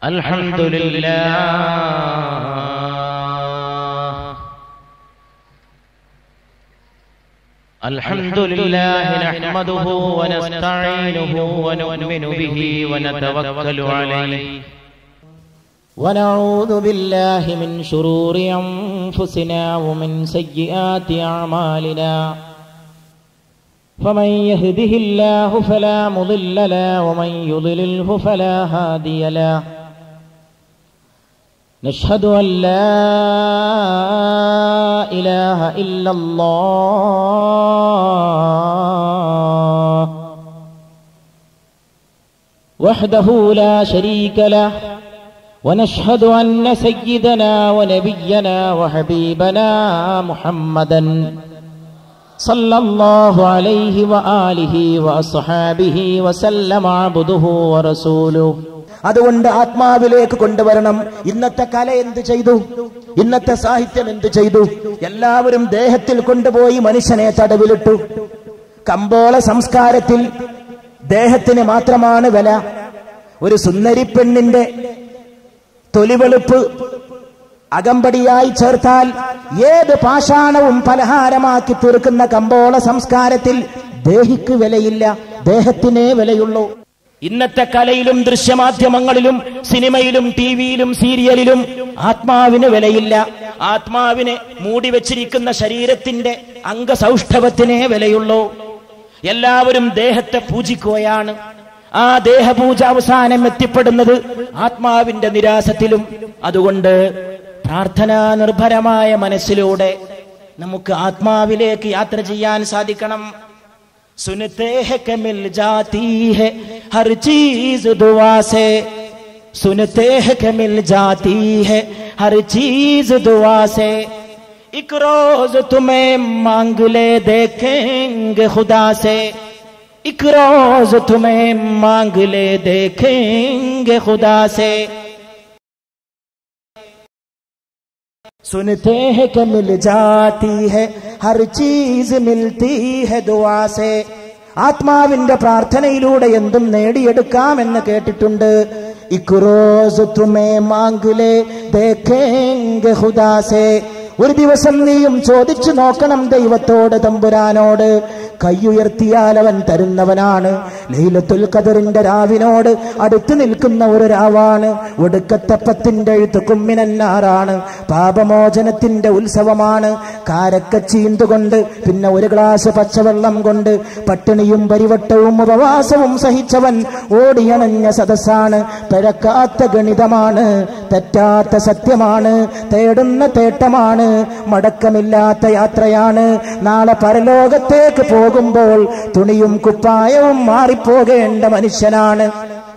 الحمد لله الحمد لله نحمده ونستعينه ونؤمن به ونتوكل عليه ونعوذ بالله من شرور أنفسنا ومن سيئات أعمالنا فمن يهده الله فلا مضل له ومن يضلله فلا هادي له نشهد أن لا إله إلا الله وحده لا شريك له ونشهد أن سيدنا ونبينا وحبيبنا محمدا صلى الله عليه وآله وأصحابه وسلم عبده ورسوله അതുകൊണ്ട് ആത്മാവിലേക്ക് കൊണ്ടുവരണം ഇന്നത്തെ കല എന്ത് ചെയ്തു ഇന്നത്തെ സാഹിത്യം എന്ത് ചെയ്തു എല്ലാവരും ദേഹത്തിൽ കൊണ്ടുപോയി മനുഷ്യനെ തടവിലിട്ടു കമ്പോള സംസ്കാരത്തിൽ ദേഹത്തിന് മാത്രമാണ് വില ഒരു സുന്ദരി പെണ്ണിന്റെ തൊലിവെളുപ്പ് അകമ്പടിയായി ചേർത്താൽ ഏത് പാഷാണവും പലഹാരമാക്കി തീർക്കുന്ന കമ്പോള സംസ്കാരത്തിൽ ദേഹിക്ക് വിലയില്ല ദേഹത്തിനേ വിലയുള്ളൂ ഇന്നത്തെ കലയിലും ദൃശ്യമാധ്യമങ്ങളിലും സിനിമയിലും ടിവിയിലും സീരിയലിലും ആത്മാവിന് വിലയില്ല ആത്മാവിനെ മൂടി വെച്ചിരിക്കുന്ന ശരീരത്തിന്റെ അംഗസൗഷ്ഠവത്തിനേ വിലയുള്ളൂ എല്ലാവരും ദേഹത്തെ പൂജിക്കുകയാണ് ആ ദേഹപൂജ അവസാനം എത്തിപ്പെടുന്നത് ആത്മാവിന്റെ നിരാസത്തിലും അതുകൊണ്ട് പ്രാർത്ഥനാ നിർഭരമായ മനസ്സിലൂടെ നമുക്ക് ആത്മാവിലേക്ക് യാത്ര ചെയ്യാൻ സാധിക്കണം सुनते हैं कि मिल जाती है हर चीज दुआ से सुनते हैं कि मिल जाती है हर चीज दुआ से एक रोज तुम्हें मांग ले देखेंगे खुदा से एक रोज तुम्हें मांग ले देखेंगे खुदा से सुनते हैं कि मिल जाती है हर चीज मिलती है दुआ से ആത്മാവിന്റെ പ്രാർത്ഥനയിലൂടെ എന്തും നേടിയെടുക്കാമെന്ന് കേട്ടിട്ടുണ്ട് ഇക്കുറോസ് തുമേ മാങ്കിലെ ദേഖേംഗെ ഹുദാസേ ഒരു ദിവസം നീയും ചോദിച്ചു നോക്കണം ദൈവത്തോട് തമ്പുരാനോട് കൈയുയർത്തിയാൽ അവൻ തരുന്നവനാണ് ലൈലത്തുൽ ഖദറിന്റെ രാവിനോട് അടുത്തു നിൽക്കുന്ന ഒരു രാവാണ് ഒടുക്കത്തപ്പത്തിന്റെ എഴുത്ത് കുമ്മിനന്നാറാണ് പാപമോചനത്തിന്റെ ഉത്സവമാണ് കാരക്ക ചീന്തുകൊണ്ട് പിന്നെ ഒരു ഗ്ലാസ് പച്ചവെള്ളം കൊണ്ട് പട്ടിണിയും പരിവട്ടവും ഉപവാസവും സഹിച്ചവൻ ഓടിയണഞ്ഞ സദസ്സാണ് പിഴക്കാത്ത ഗണിതമാണ് തെറ്റാത്ത സത്യമാണ് തേടുന്ന തേട്ടമാണ് മടക്കമില്ലാത്ത യാത്രയാണ് നാളെ പരലോകത്തേക്ക് പോകുമ്പോൾ തുണിയും കുപ്പായവും മാറിപ്പോകേണ്ട മനുഷ്യനാണ്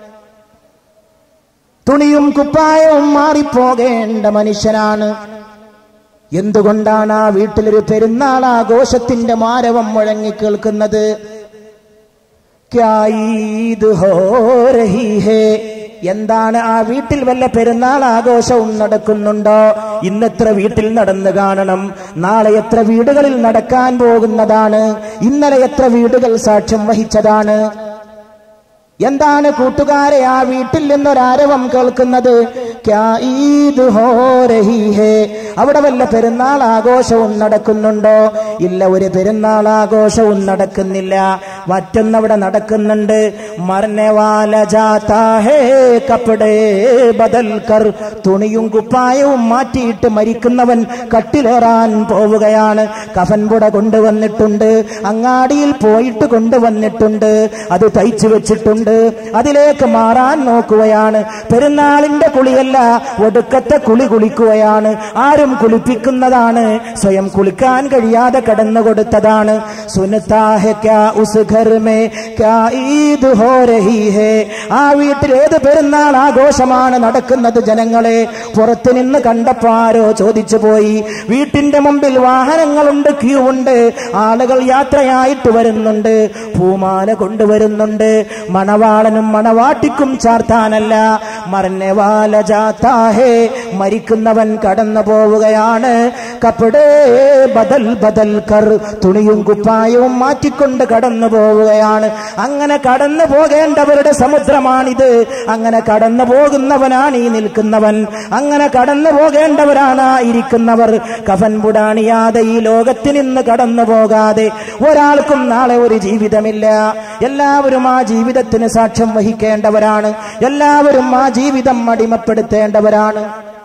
തുണിയും കുപ്പായവും മാറിപ്പോകേണ്ട മനുഷ്യനാണ് എന്തുകൊണ്ടാണ് ആ വീട്ടിലൊരു പെരുന്നാൾ ആഘോഷത്തിന്റെ മാരവം മുഴങ്ങി കേൾക്കുന്നത് ക്യാ ഈദ് ഹോ രഹി ഹേ എന്താണ് ആ വീട്ടിൽ വല്ല പെരുന്നാൾ ആഘോഷവും നടക്കുന്നുണ്ടോ ഇന്നെത്ര വീട്ടിൽ നടന്നു കാണണം നാളെ എത്ര വീടുകളിൽ നടക്കാൻ പോകുന്നതാണ് ഇന്നലെ എത്ര വീടുകൾ സാക്ഷ്യം വഹിച്ചതാണ് എന്താണ് കൂട്ടുകാരെ ആ വീട്ടിൽ നിന്നൊരാരവം കേൾക്കുന്നത് ക്യാ ഈദ് ഹോ രഹി ഹേ അവിടെ വല്ല പെരുന്നാൾ ആഘോഷവും നടക്കുന്നുണ്ടോ ഇല്ല ഒരു പെരുന്നാൾ ആഘോഷവും നടക്കുന്നില്ല മറ്റൊന്നവിടെ നടക്കുന്നുണ്ട് മർനവാല ജാതാ ഹേ കപ്പടേ ബദൽ കർ തുണിയും കുപ്പായവും മാറ്റിയിട്ട് മരിക്കുന്നവൻ കട്ടിലേറാൻ പോവുകയാണ് കഫൻപുട കൊണ്ടുവന്നിട്ടുണ്ട് അങ്ങാടിയിൽ പോയിട്ട് കൊണ്ടുവന്നിട്ടുണ്ട് അത് തയ്ച്ചു വെച്ചിട്ടുണ്ട് അതിലേക്ക് മാറാൻ നോക്കുകയാണ് പെരുന്നാളിന്റെ കുളിയല്ല ഒടുക്കത്തെ കുളി കുളിക്കുകയാണ് ആരും കുളിപ്പിക്കുന്നതാണ് സ്വയം കുളിക്കാൻ കഴിയാതെ കടന്നു കൊടുത്തതാണ് സുനത്താഹെ ക്യാ ഉസ് ഘർ മേ ക്യാ ഈദ് ഹോ രഹി ഹേ ആ വീട്ടിൽ ഏത് പെരുന്നാൾ ആഘോഷമാണ് നടക്കുന്നത് ജനങ്ങളെ പുറത്തു നിന്ന് കണ്ടപ്പോ ആരോ ചോദിച്ചു പോയി വീട്ടിന്റെ മുമ്പിൽ വാഹനങ്ങളുണ്ട് ക്യൂ ഉണ്ട് ആളുകൾ യാത്രയായിട്ട് വരുന്നുണ്ട് പൂമാല കൊണ്ടുവരുന്നുണ്ട് മണവാളനും മണവാട്ടിക്കും ചാർത്താനല്ല മറന്നവാല ജാത്താഹേ മരിക്കുന്നവൻ കടന്നു പോവുകയാണ് കപ്പടേ ബദൽ ബദൽ കർ തുണിയും കുപ്പായവും മാറ്റിക്കൊണ്ട് കടന്നു പോവുകയാണ് അങ്ങനെ കടന്നു പോകേണ്ടവരുടെ സമുദ്രമാണിത് അങ്ങനെ കടന്നു പോകുന്നവനാണ് ഈ നിൽക്കുന്നവൻ അങ്ങനെ കടന്നു പോകേണ്ടവരാണ് ആ ഇരിക്കുന്നവർ കഫൻ പുടാണിയാതെ ഈ ലോകത്തിൽ നിന്ന് കടന്നു പോകാതെ ഒരാൾക്കും നാളെ ഒരു ജീവിതമില്ല എല്ലാവരും ആ ജീവിതത്തിന് സാക്ഷ്യം വഹിക്കേണ്ടവരാണ് എല്ലാവരും ആ ജീവിതം അടിമപ്പെടുത്തേണ്ടവരാണ്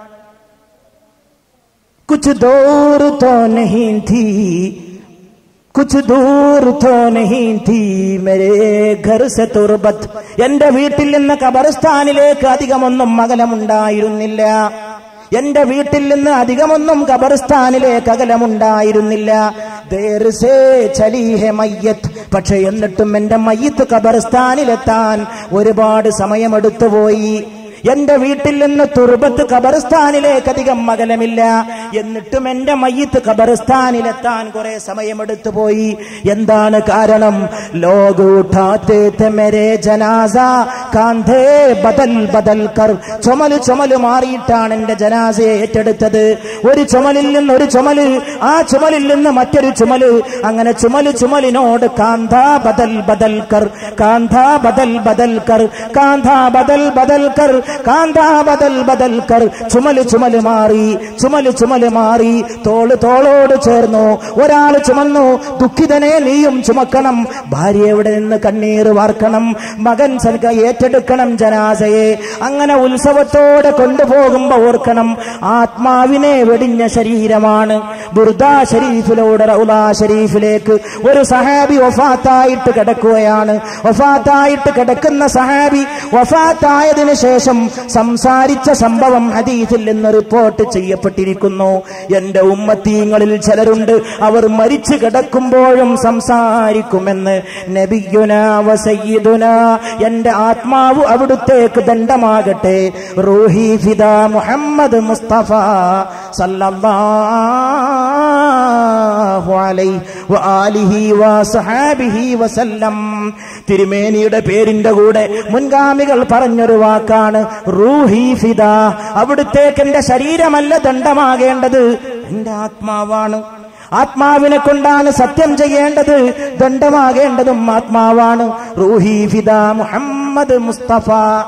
कुछ दूर तो नहीं थी കുച്ച് ദൂർ തോ നഹീ തീ മേരെ ഘർ സെ തുർബത്ത് എന്റെ വീട്ടിൽ നിന്ന് കബർസ്ഥാനിലേക്ക് അധികമൊന്നും അകലമുണ്ടായിരുന്നില്ല എന്റെ വീട്ടിൽ നിന്ന് അധികമൊന്നും കബർസ്ഥാനിലേക്ക് അകലമുണ്ടായിരുന്നില്ല ദേർ സേ ചലി ഹെ മയ്യത്ത് പക്ഷെ എന്നിട്ടും എന്റെ മയ്യത്ത് കബർസ്ഥാനിലെത്താൻ ഒരുപാട് സമയമെടുത്തു പോയി എന്റെ വീട്ടിൽ നിന്ന് തുർബത്ത് ഖബർസ്ഥാനിലേക്ക് അധികം അകലമില്ല എന്നിട്ടും എന്റെ മയ്യത്ത് ഖബർസ്ഥാനിലെത്താൻ കുറെ സമയമെടുത്തു പോയി എന്താണ് കാരണം ലോക ഉഠാത്തെ തെ മേരെ ജനാസ കാന്ധേ ബദൽ ബദൽ കർ ചുമല് ചുമല് മാറിയിട്ടാണ് എന്റെ ജനാസയെ ഏറ്റെടുത്തത് ഒരു ചുമലിൽ നിന്ന് ഒരു ചുമല് ആ ചുമലിൽ നിന്ന് മറ്റൊരു ചുമല് അങ്ങനെ ചുമല് ചുമലിനോട് കാന്താ ബദൽ ബദൽ കർ കാന്താ ബദൽ ബദൽ കർ കാന്താ ബദൽ ബദൽ കർ കാന്താ ബദൽ ബദൽ കർ ചുമല് ചുമല് മാറി ചുമല് ചുമല് മാറി തോള് തോളോട് ചേർന്നു ഒരാൾ ചുമന്നു ദുഃഖിതനെ നീയും ചുമക്കണം ഭാര്യ എവിടെ നിന്ന് കണ്ണീർ വാർക്കണം മകൻ സൽക്ക ഏറ്റെടുക്കണം ജനാസയെ അങ്ങനെ ഉത്സവത്തോടെ കൊണ്ടുപോകുമ്പോ ഓർക്കണം ആത്മാവിനെ വെടിഞ്ഞ ശരീരമാണ് ബുർദ ഷരീഫിലൂടെ റൗല ഷരീഫിലേക്ക് ഒരു സഹാബി വഫാത്തായിട്ട് കിടക്കുകയാണ് വഫാത്തായിട്ട് കിടക്കുന്ന സഹാബി വഫാത്തായതിനു ശേഷം സംസാരിച്ച സംഭവം ഹദീസിൽ നിന്ന് റിപ്പോർട്ട് ചെയ്യപ്പെട്ടിരിക്കുന്നു എന്റെ ഉമ്മത്തീങ്ങളിൽ ചിലരുണ്ട് അവർ മരിച്ചു കിടക്കുമ്പോഴും സംസാരിക്കുമെന്ന് നബിയുന വസയ്യിദുന എന്റെ ആത്മാവ് അവിടുത്തേക്ക് ദണ്ഡമാകട്ടെ റൂഹി ഫിദ മുഹമ്മദ് മുസ്തഫ സല്ലല്ലാഹു അലൈഹി വആലിഹി വസഹാബിഹി വസല്ലം തിരുമേനിയുടെ പേരിന്റെ കൂടെ മുൻഗാമികൾ പറഞ്ഞൊരു വാക്കാണ് റൂഹി ഫിദ അവിടുത്തേക്ക് എന്റെ ശരീരമല്ല ദണ്ഡമാകേണ്ടത് എന്റെ ആത്മാവാണ് ആത്മാവിനെ കൊണ്ടാണ് സത്യം ചെയ്യേണ്ടത് ദണ്ഡമാകേണ്ടതും ആത്മാവാണ് റൂഹി ഫിദ മുഹമ്മദ് മുസ്തഫ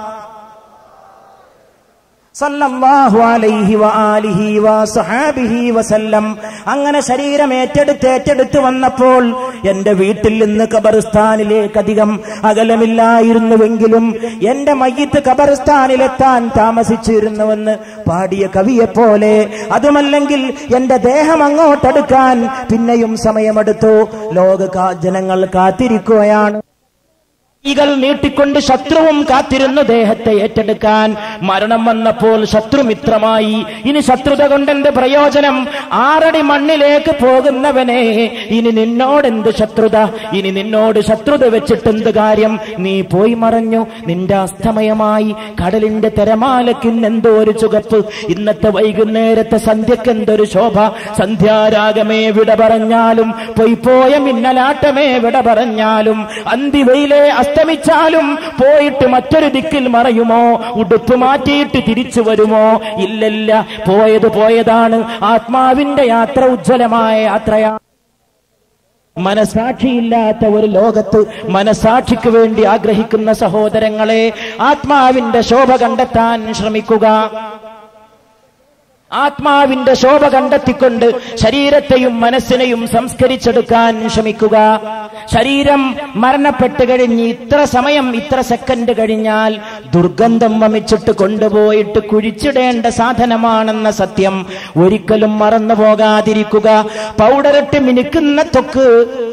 സല്ലല്ലാഹു അലൈഹി വആലിഹി വസഹാബിഹി വസല്ലം അങ്ങനെ ശരീരം ഏറ്റെടുത്ത് ഏറ്റെടുത്ത് വന്നപ്പോൾ എന്റെ വീട്ടിൽ നിന്ന് ഖബർസ്ഥാനിലേക്ക് അധികം അകലമില്ലായിരുന്നുവെങ്കിലും എന്റെ മയ്യത്ത് ഖബർസ്ഥാനിലെത്താൻ താമസിച്ചിരുന്നുവെന്ന് പാടിയ കവിയെപ്പോലെ അതുമല്ലെങ്കിൽ എന്റെ ദേഹം അങ്ങോട്ടെടുക്കാൻ പിന്നെയും സമയമെടുത്തു ലോക കാ- ജനങ്ങൾ കാത്തിരിക്കുകയാണ് കൈകൾ നീട്ടിക്കൊണ്ട് ശത്രുവും കാത്തിരുന്നു ദേഹത്തെ ഏറ്റെടുക്കാൻ മരണം വന്നപ്പോൾ ശത്രുമിത്രമായി ഇനി ശത്രുത കൊണ്ടെന്ത് പ്രയോജനം ആറടി മണ്ണിലേക്ക് പോകുന്നവനെ ഇനി നിന്നോടെന്ത് ശത്രുത ഇനി നിന്നോട് ശത്രുത വെച്ചിട്ടെന്ത് കാര്യം നീ പോയി മറഞ്ഞു നിന്റെ അസ്തമയമായി കടലിന്റെ തിരമാലക്കിന്ന് എന്തോ ഒരു ചുകപ്പ് ഇന്നത്തെ വൈകുന്നേരത്തെ സന്ധ്യക്ക് എന്തൊരു ശോഭ സന്ധ്യാരാഗമേ വിട പറഞ്ഞാലും പൊയ്പോയ മിന്നലാട്ടമേ വിട പറഞ്ഞാലും അന്തിവയിലെ അസ്തമിച്ചാലും പോയിട്ട് മറ്റൊരു ദിക്കിൽ മറയുമോ ഉടുപ്പ് മാറ്റിയിട്ട് തിരിച്ചു വരുമോ ഇല്ലല്ല പോയത് പോയതാണ് ആത്മാവിന്റെ യാത്ര ഉജ്ജ്വലമായ യാത്രയാണ് മനസാക്ഷിയില്ലാത്ത ഒരു ലോകത്ത് മനസാക്ഷിക്ക് വേണ്ടി ആഗ്രഹിക്കുന്ന സഹോദരങ്ങളെ ആത്മാവിന്റെ ശോഭ കണ്ടെത്താൻ ശ്രമിക്കുക ആത്മാവിന്റെ ശോഭ കണ്ടെത്തിക്കൊണ്ട് ശരീരത്തെയും മനസ്സിനെയും സംസ്കരിച്ചെടുക്കാൻ ശ്രമിക്കുക ശരീരം മരണപ്പെട്ട് കഴിഞ്ഞ് ഇത്ര സമയം ഇത്ര സെക്കൻഡ് കഴിഞ്ഞാൽ ദുർഗന്ധം വമിച്ചിട്ട് കൊണ്ടുപോയിട്ട് കുഴിച്ചിടേണ്ട സാധനമാണെന്ന സത്യം ഒരിക്കലും മറന്നു പോകാതിരിക്കുക പൗഡറിട്ട് മിനുക്കുന്ന തൊക്ക്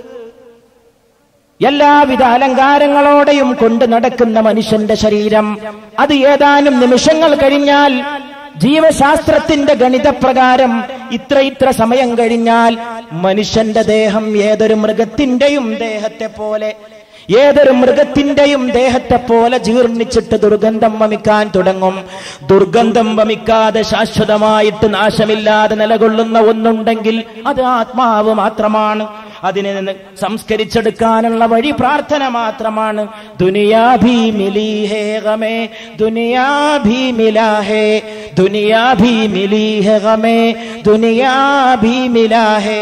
എല്ലാവിധ അലങ്കാരങ്ങളോടെയും കൊണ്ട് നടക്കുന്ന മനുഷ്യന്റെ ശരീരം അത് ഏതാനും നിമിഷങ്ങൾ കഴിഞ്ഞാൽ ജീവശാസ്ത്രത്തിന്റെ ഗണിതപ്രകാരം ഇത്ര ഇത്ര സമയം കഴിഞ്ഞാൽ മനുഷ്യന്റെ ദേഹം ഏതൊരു മൃഗത്തിന്റെയും ദേഹത്തെ പോലെ ഏതൊരു മൃഗത്തിന്റെയും ദേഹത്തെ പോലെ ജീർണിച്ചിട്ട് ദുർഗന്ധം വമിക്കാൻ തുടങ്ങും ദുർഗന്ധം വമിക്കാതെ ശാശ്വതമായിട്ട് നാശമില്ലാതെ നിലകൊള്ളുന്ന ഒന്നുണ്ടെങ്കിൽ അത് ആത്മാവ് മാത്രമാണ് അതിനെ നിന്ന് സംസ്കരിച്ചെടുക്കാനുള്ള വഴി പ്രാർത്ഥന മാത്രമാണ് ദുനിയാ ഭീ മിലി ഹേ ഗമേ ദുനിയാ ഭീ മിലാ ഹേ ദുനിയാ ഭീ മിലി ഹേ ഗമേ ദുനിയാ ഭീ മിലാ ഹേ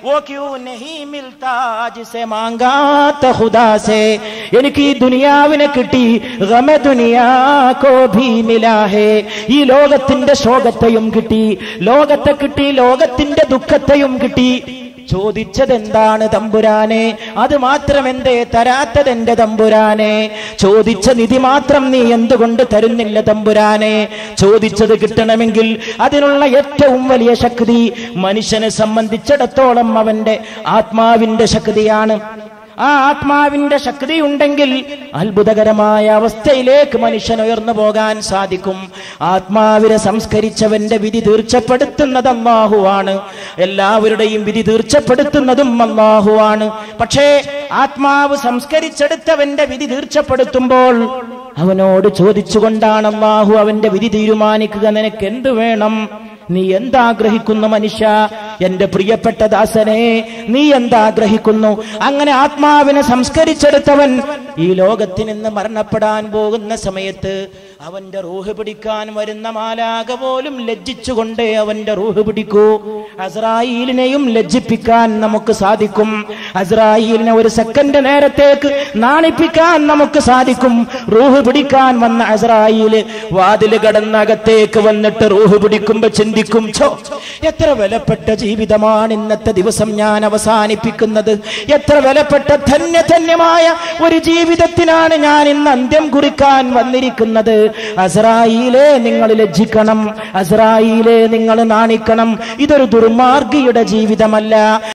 वो क्यों नहीं मिलता जिसे मांगा तो खुदा से എനിക്ക് ഈ ദുനിയാവിനെ കിട്ടി ഗമ ദുനിയാ കോ ഭീ മിലാ ഹേ ഈ ലോകത്തിന്റെ ശോകത്തെയും കിട്ടി ലോകത്തെ കിട്ടി ലോകത്തിന്റെ ദുഃഖത്തെയും കിട്ടി ചോദിച്ചതെന്താണ് തമ്പുരാനെ അത് മാത്രം എന്തേ തരാത്തതെന്റെ തമ്പുരാനെ ചോദിച്ച നിധി മാത്രം നീ എന്തുകൊണ്ട് തരുന്നില്ല തമ്പുരാനെ ചോദിച്ചത് കിട്ടണമെങ്കിൽ അതിനുള്ള ഏറ്റവും വലിയ ശക്തി മനുഷ്യനെ സംബന്ധിച്ചിടത്തോളം അവന്റെ ആത്മാവിന്റെ ശക്തിയാണ് ആ ആത്മാവിന്റെ ശക്തി ഉണ്ടെങ്കിൽ അത്ഭുതകരമായ അവസ്ഥയിലേക്ക് മനുഷ്യൻ ഉയർന്നു പോകാൻ സാധിക്കും ആത്മാവിനെ സംസ്കരിച്ചവന്റെ വിധി തീർച്ചപ്പെടുത്തുന്നത് അള്ളാഹുവാണ് എല്ലാവരുടെയും വിധി തീർച്ചപ്പെടുത്തുന്നതും അള്ളാഹുവാണ് പക്ഷേ ആത്മാവ് സംസ്കരിച്ചെടുത്തവന്റെ വിധി തീർച്ചപ്പെടുത്തുമ്പോൾ അവനോട് ചോദിച്ചുകൊണ്ടാണ് അള്ളാഹു അവന്റെ വിധി തീരുമാനിക്കുക നിനക്ക് എന്ത് വേണം നീ എന്താഗ്രഹിക്കുന്നു മനുഷ്യ എന്റെ പ്രിയപ്പെട്ട ദാസനെ നീ എന്താഗ്രഹിക്കുന്നു അങ്ങനെ ആത്മാവിനെ സംസ്കരിച്ചെടുത്തവൻ ഈ ലോകത്തിൽ നിന്ന് മരണപ്പെടാൻ പോകുന്ന സമയത്ത് അവന്റെ റൂഹ് പിടിക്കാൻ വരുന്ന മാലാക പോലും ലജ്ജിച്ചുകൊണ്ടേ അവന്റെ റൂഹ് പിടിക്കൂ അസ്രായിലിനെയും ലജ്ജിപ്പിക്കാൻ നമുക്ക് സാധിക്കും അസ്രായിലിനെ ഒരു സെക്കൻഡ് നേരത്തേക്ക് നാണിപ്പിക്കാൻ നമുക്ക് സാധിക്കും റൂഹ് പിടിക്കാൻ വന്ന അസ്രായില് വാതില് കടന്നകത്തേക്ക് വന്നിട്ട് റൂഹ് പിടിക്കുമ്പോ ചിന്തിക്കും ഛോ എത്ര വിലപ്പെട്ട ജീവിതമാണ് ഇന്നത്തെ ദിവസം ഞാൻ അവസാനിപ്പിക്കുന്നത് എത്ര വിലപ്പെട്ട ധന്യധന്യമായ ഒരു ജീവിതത്തിനാണ് ഞാൻ ഇന്ന് അന്ത്യം കുറിക്കാൻ വന്നിരിക്കുന്നത് അസ്രായിലെ നിങ്ങൾ ലജ്ജിക്കണം അസ്രായിലെ നിങ്ങൾ നാണിക്കണം ഇതൊരു ദുർമാർഗിയുടെ ജീവിതമല്ല